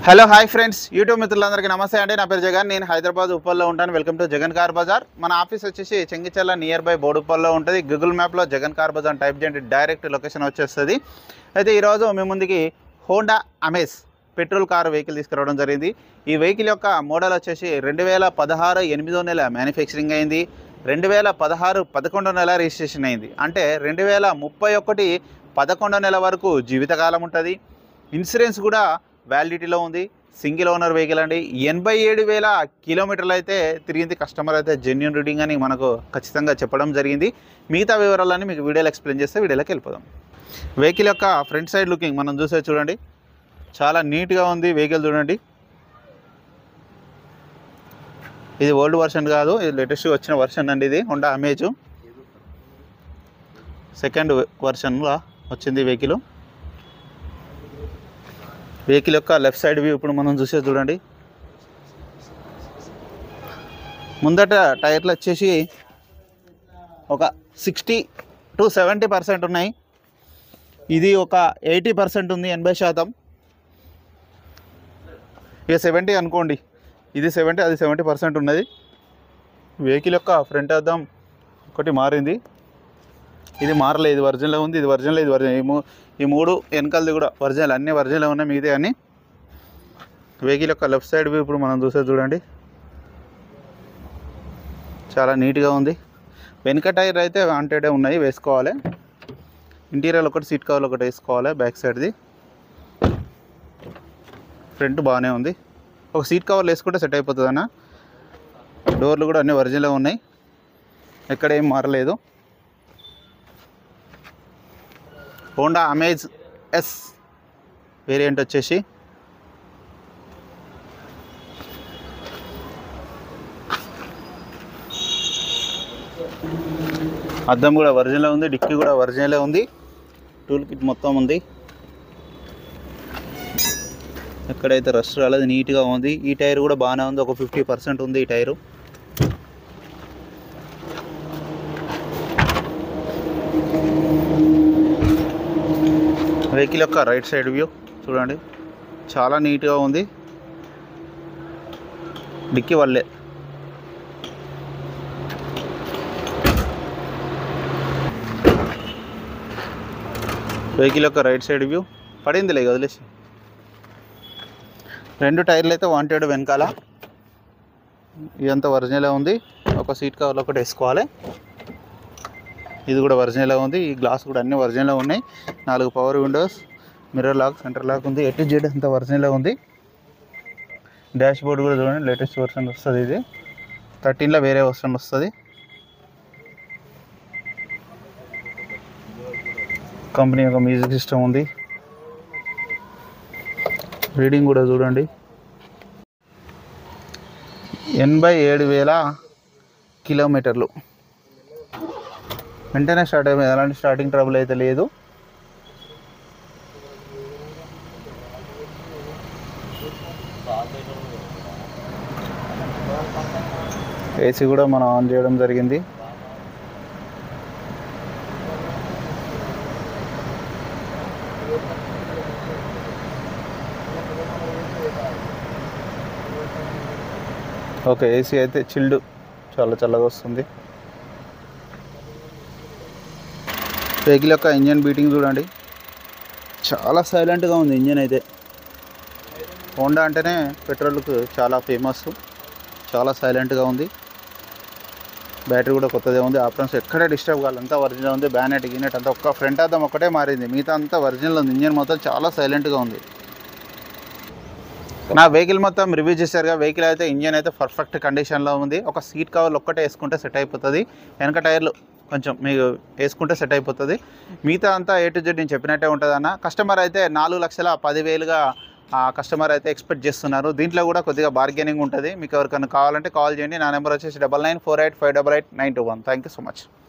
hello hi friends YouTube మిత్రులందరికీ నమస్తే అండి నా పేరు జగన్ నేను హైదరాబాద్ ఉప్పల్లో ఉంటాను welcome to Jagan car bazaar మన ఆఫీస్ వచ్చేసి చెంగిచెల్ల నియర్ బై బోడుప్పల్లో ఉంటుంది గూగుల్ మ్యాప్లో జగన్ కార్ బజార్ టైప్ చేయండి డైరెక్ట్ లొకేషన్ వచ్చేస్తుంది అయితే ఈరోజు మీ ముందుకి Honda Amaze petrol car vehicle తీసుకురావడం జరిగింది ఈ వెహికల్ యొక్క మోడల్ వచ్చేసి రెండు వేల పదహారు ఎనిమిదో నెల మ్యానుఫ్యాక్చరింగ్ అయింది రెండు వేల పదహారు పదకొండో నెల రిజిస్ట్రేషన్ అయింది అంటే రెండు వేల ముప్పై ఒకటి పదకొండో నెల వరకు జీవితకాలం ఉంటుంది ఇన్సూరెన్స్ కూడా వ్యాలిడిటీలో ఉంది సింగిల్ ఓనర్ వెహికల్ అండి ఎనభై ఏడు వేల కిలోమీటర్లు అయితే తిరిగింది కస్టమర్ అయితే జెన్యున్ రీడింగ్ అని మనకు ఖచ్చితంగా చెప్పడం జరిగింది మిగతా వివరాలన్నీ మీకు వీడియోలో ఎక్స్ప్లెయిన్ చేస్తే వీడియోలోకి వెళ్ళిపోదాం వెహికల్ యొక్క ఫ్రంట్ సైడ్ లుకింగ్ మనం చూసే చూడండి చాలా నీట్గా ఉంది వెహికల్ చూడండి ఇది ఓల్డ్ వర్షన్ కాదు ఇది లేటెస్ట్ వచ్చిన వర్షన్ అండి ఇది హోండా అమేజ్ సెకండ్ వర్షన్లో వచ్చింది వెహికల్ వెహికల్ యొక్క లెఫ్ట్ సైడ్ వ్యూ ఇప్పుడు మనం చూసే చూడండి ముందట టైర్లు వచ్చేసి ఒక సిక్స్టీ టు సెవెంటీ పర్సెంట్ ఉన్నాయి ఇది ఒక ఎయిటీ పర్సెంట్ ఉంది ఎనభై శాతం ఇక సెవెంటీ అనుకోండి ఇది సెవెంటీ అది సెవెంటీ పర్సెంట్ ఉన్నది వెహికల్ యొక్క ఫ్రంట్ అద్దం ఒకటి మారింది ఇది మారలేదు ఇది ఒరిజినల్ ఉంది ఇది ఒరిజినల్ ఇది ఒరిజినల్ ఈ మూ- ఈ మూడు వెనకాలది కూడా ఒరిజినల్ అన్ని ఒరిజినల్ ఉన్నాయి మిగతా అన్ని వెహికల్ యొక్క లెఫ్ట్ సైడ్ వ్యూ ఇప్పుడు మనం చూసే చూడండి చాలా నీట్గా ఉంది వెనక టైర్ అయితే వాంటెడే ఉన్నాయి వేసుకోవాలి ఇంటీరియర్ ఒకటి సీట్ కవర్ ఒకటి వేసుకోవాలి బ్యాక్ సైడ్ది ఫ్రంట్ బాగానే ఉంది ఒక సీట్ కవర్లు వేసుకుంటే సెట్ అయిపోతుంది అన్న డోర్లు కూడా అన్ని ఒరిజినల్ ఉన్నాయి ఎక్కడ ఏం మారలేదు హోండా అమేజ్ ఎస్ వేరియంట్ వచ్చేసి అద్దం కూడా ఒరిజినల్ ఉంది డిక్కీ కూడా ఒరిజినలే ఉంది టూల్ కిట్ మొత్తం ఉంది ఎక్కడైతే రస్ట్ రాలేదు నీట్గా ఉంది ఈ టైర్ కూడా బాగానే ఉంది ఒక ఫిఫ్టీ పర్సెంట్ ఉంది ఈ టైరు వెహికల్ యొక్క రైట్ సైడ్ వ్యూ చూడండి చాలా నీట్గా ఉంది డిక్కీ వల్లే వెహికల్ యొక్క రైట్ సైడ్ వ్యూ పడిందిలే వదిలేసి రెండు టైర్లు అయితే వాంటెడ్ వెనకాల ఇదంతా ఒరిజినలే ఉంది ఒక సీట్ కవర్ ఒకటి వేసుకోవాలి ఇది కూడా ఒరిజినల్ ఉంది ఈ గ్లాస్ కూడా అన్ని ఒరిజినల్ ఉన్నాయి నాలుగు power windows mirror lock centre lock ఉంది ఎటు జెడ్ అంతా ఒరిజినల్ ఉంది డాష్ బోర్డ్ కూడా చూడండి లేటెస్ట్ వర్షన్ వస్తుంది ఇది థర్టీన్లో వేరే వర్షన్ వస్తుంది కంపెనీ యొక్క మ్యూజిక్ సిస్టమ్ ఉంది రీడింగ్ కూడా చూడండి ఎనభై ఏడు వేల కిలోమీటర్లు వెంటనే స్టార్ట్ అయిపోయింది ఎలాంటి స్టార్టింగ్ ట్రబుల్ అయితే లేదు ఏసీ కూడా మనం ఆన్ చేయడం జరిగింది ఓకే ఏసీ అయితే చిల్డ్ చాలా చల్లగా వస్తుంది వెహికల్ యొక్క ఇంజన్ బీటింగ్ చూడండి చాలా సైలెంట్గా ఉంది ఇంజన్ అయితే హోండా అంటేనే పెట్రోల్కు చాలా ఫేమస్ చాలా సైలెంట్గా ఉంది బ్యాటరీ కూడా కొత్తదే ఉంది ఆప్షన్స్ ఎక్కడే డిస్టర్బ్ కావాలి అంతా ఒరిజినల్ ఉంది బ్యానెట్ గినెట్ అంతా ఒక్క ఫ్రంట్ అద్దం ఒక్కటే మారింది మిగతా అంతా ఒరిజినల్ ఉంది ఇంజన్ మొత్తం చాలా సైలెంట్గా ఉంది నా వెహికల్ మొత్తం రివ్యూ చేశారుగా వెహికల్ అయితే ఇంజన్ అయితే పర్ఫెక్ట్ కండిషన్లో ఉంది ఒక సీట్ కవర్లు ఒక్కటే వేసుకుంటే సెట్ అయిపోతుంది వెనక టైర్లు కొంచెం మీకు వేసుకుంటే సెట్ అయిపోతుంది మిగతా అంతా ఏ టు జెడ్ నేను చెప్పినట్టే ఉంటుంది అన్న కస్టమర్ అయితే నాలుగు లక్షల పదివేలుగా ఆ కస్టమర్ అయితే ఎక్స్పెక్ట్ చేస్తున్నారు దీంట్లో కూడా కొద్దిగా బార్గెనింగ్ ఉంటుంది మీకు ఎవరికైనా కావాలంటే కాల్ చేయండి నా నెంబర్ వచ్చేసి double nine four eight five double eight nine two one thank you so much